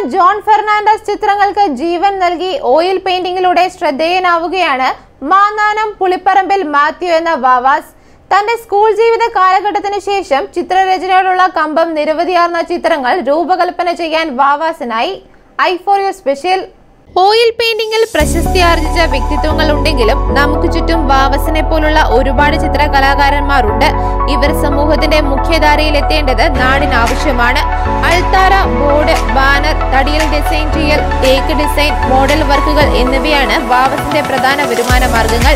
John Fernandez ചിത്രങ്ങൾക്ക് ജീവൻ നൽകി ഓയിൽ പെയിന്റിംഗിലൂടെ ശ്രദ്ധേയനാവുകയാണ് മാന്നാനം പുളിപ്പറമ്പിൽ മാത്യു എന്ന വാവാസ് തന്റെ സ്കൂൾ ജീവിത കാലഘട്ടത്തിന് ശേഷം ചിത്രരചനയോടുള്ള കമ്പം നിരവധിയാർന്ന ചിത്രങ്ങൾ രൂപകൽപ്പന ചെയ്യാൻ വാവാസിനായി I four U special oil പെയിന്റിംഗിൽ പ്രശസ്തി ആർജിച്ച വ്യക്തിത്വങ്ങൾ ഉണ്ടെങ്കിലും നമുക്ക് ചുറ്റും വാവസിനെ പോലുള്ള ഒരുപാട് ചിത്ര കലാകാരന്മാരുണ്ട് ഇവർ സമൂഹത്തിന്റെ മുഖ്യധാരയിൽ എത്തേണ്ടത് നാടിന് ആവശ്യമാണ് അൾത്താര ബോർഡ് ബാനർ തടിയിൽ ഡിസൈൻ ചെയ്യൽ തേക്ക് ഡിസൈൻ മോഡൽ വർക്കുകൾ എന്നിവയാണ് വാവസിന്റെ പ്രധാന വരുമാന മാർഗങ്ങൾ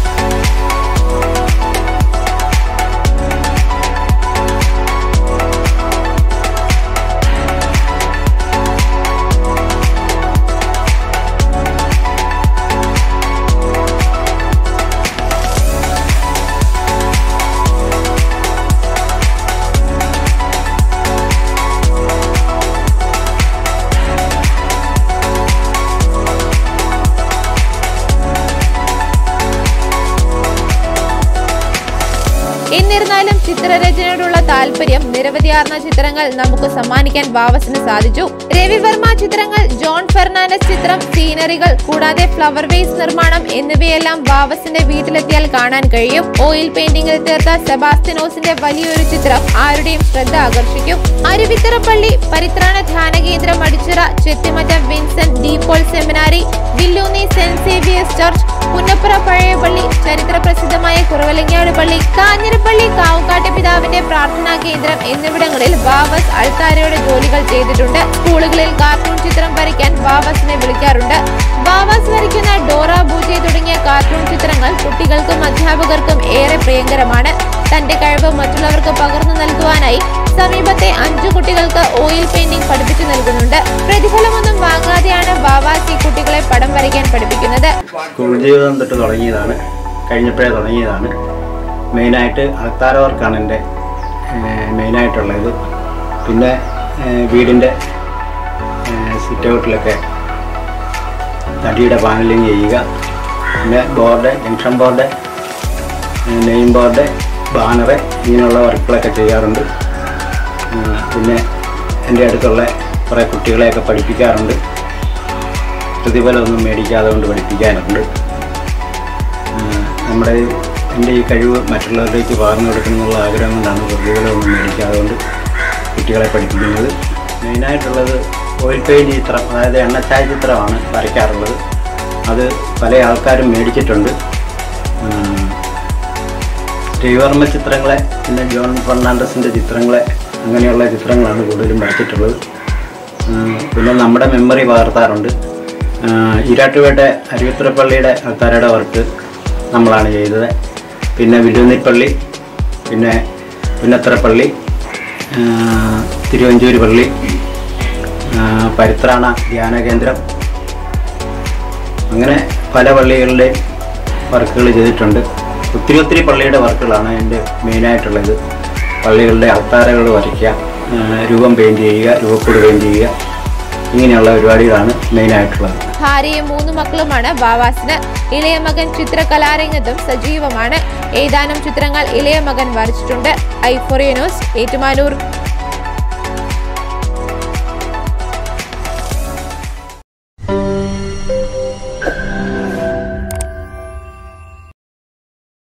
എന്നിരുന്നാലും ചിത്രരചനയോടുള്ള താല്പര്യം നിരവധിയാർന്ന ചിത്രങ്ങൾ നമുക്ക് സമ്മാനിക്കാൻ വാവസിന് സാധിച്ചു രവിവർമ്മ ചിത്രങ്ങൾ ജോൺ ഫെർണാണ്ടസ് ചിത്രം സീനറികൾ കൂടാതെ ഫ്ലവർ വേസ് നിർമ്മാണം എന്നിവയെല്ലാം വാവസിന്റെ വീട്ടിലെത്തിയാൽ കാണാൻ കഴിയും ഓയിൽ പെയിന്റിംഗിൽ തീർത്ത സെബാസ്റ്റിനോസിന്റെ വലിയൊരു ചിത്രം ആരുടെയും ശ്രദ്ധ ആകർഷിക്കും അരുവിത്തറപ്പള്ളി പരിത്രാണ ധ്യാന കേന്ദ്രം Adichira Chethimattam Vincent de Paul seminary Villoonni saint Xavier's church Punnappura പഴയ പള്ളി ചരിത്ര പ്രസിദ്ധമായ കുറവലങ്ങാട് പള്ളി കാഞ്ഞിരപ്പള്ളി കാവുകാട്ട് പിതാവിന്റെ പ്രാർത്ഥനാ കേന്ദ്രം എന്നിവിടങ്ങളിൽ വാവസ് അൾത്താരയുടെ ജോലികൾ ചെയ്തിട്ടുണ്ട് സ്കൂളുകളിൽ കാർട്ടൂൺ ചിത്രം വരയ്ക്കാൻ വാവസിനെ വിളിക്കാറുണ്ട് വാവസ് വരയ്ക്കുന്ന ഡോറ ബൂജെ തുടങ്ങിയ കാർട്ടൂൺ ചിത്രങ്ങൾ കുട്ടികൾക്കും അധ്യാപകർക്കും ഏറെ പ്രിയങ്കരമാണ് തന്റെ കഴിവ് മറ്റുള്ളവർക്ക് പകർന്നു നൽകുവാനായി സമീപത്തെ അഞ്ചു കുട്ടികൾക്ക് ഓയിൽ പെയിന്റിംഗ് പഠിപ്പിച്ചു നൽകുന്നുണ്ട് പ്രതിഫലമൊന്നും വാങ്ങാതെയാണ് വാവാസ് ഈ കുട്ടികളെ പടം വരയ്ക്കാൻ പഠിപ്പിക്കുന്നത് സ്കൂൾ ജീവിതം തൊട്ട് തുടങ്ങിയതാണ് കഴിഞ്ഞപ്പോഴേ തുടങ്ങിയതാണ് മെയിനായിട്ട് അൾത്താര വർക്കാണ് എൻ്റെ മെയിനായിട്ടുള്ളത് പിന്നെ ഏഹ്, വീടിൻ്റെ സിറ്റ് ഔട്ടിലൊക്കെ തടിയുടെ പാനലിങ് ചെയ്യുക പിന്നെ board junction board name board banner ഇങ്ങനെയുള്ള വർക്കുകളൊക്കെ ചെയ്യാറുണ്ട് ഉം, പിന്നെ എൻ്റെ അടുത്തുള്ള കുറേ കുട്ടികളെയൊക്കെ പഠിപ്പിക്കാറുണ്ട് പ്രതിഫലമൊന്നും മേടിക്കാതെ കൊണ്ട് പഠിപ്പിക്കാനുണ്ട് ഉം, നമ്മുടെ ഈ- എൻ്റെ ഈ കഴിവ് മറ്റുള്ളവരിലേക്ക് പകർന്നു കൊടുക്കണമെന്നുള്ള ആഗ്രഹം കൊണ്ടാണ് പ്രതിഫലമൊന്നും മേടിക്കാതെ കൊണ്ട് കുട്ടികളെ പഠിപ്പിക്കുന്നത് മെയിനായിട്ടുള്ളത് ഓയിൽ പെയിൻറ്റ് ചിത്രം അതായത് എണ്ണച്ചായ ചിത്രമാണ് വരയ്ക്കാറുള്ളത് അത് പല ആൾക്കാരും മേടിച്ചിട്ടുണ്ട് ഉം, ശ്രീവർമ്മ ചിത്രങ്ങളെ പിന്നെ ജോൺ ഫെർണാണ്ടസിൻ്റെ ചിത്രങ്ങളെ അങ്ങനെയുള്ള ചിത്രങ്ങളാണ് കൂടുതലും വരച്ചിട്ടുള്ളത് ഉം, പിന്നെ നമ്മുടെ മെമ്മറി പകർത്താറുണ്ട് ഉം, ഈരാട്ടുപേട്ട അരുവിത്രപ്പള്ളിയുടെ ആൾക്കാരുടെ വർക്ക് നമ്മളാണ് ചെയ്തത് പിന്നെ വിരുന്നിപ്പള്ളി പിന്നെ പുന്നത്തറപ്പള്ളി ഉം, തിരുവഞ്ചൂര് പള്ളി ഉം, പരിത്രാണ ധ്യാന കേന്ദ്രം അങ്ങനെ പല പള്ളികളുടെ വർക്കുകൾ ചെയ്തിട്ടുണ്ട് ഒത്തിരി ഒത്തിരി പള്ളിയുടെ വർക്കുകളാണ് എൻ്റെ മെയിനായിട്ടുള്ളത് പള്ളികളുടെ അൾത്താരകൾ വരയ്ക്കുക ആ, രൂപം പെയിൻറ് ചെയ്യുക രൂപക്കൂട് പെയിൻറ് ചെയ്യുക ഇങ്ങനെയുള്ള പരിപാടികളാണ് മെയിനായിട്ടുള്ളത് ഭാര്യയും മൂന്ന് മക്കളുമാണ് വാവാസിന് ഇളയ മകൻ ചിത്രകലാരംഗത്തും സജീവമാണ് ഏതാനും ചിത്രങ്ങൾ ഇളയ മകൻ വരച്ചിട്ടുണ്ട് ഐഫോറിയ ന്യൂസ് ഏറ്റുമാനൂർ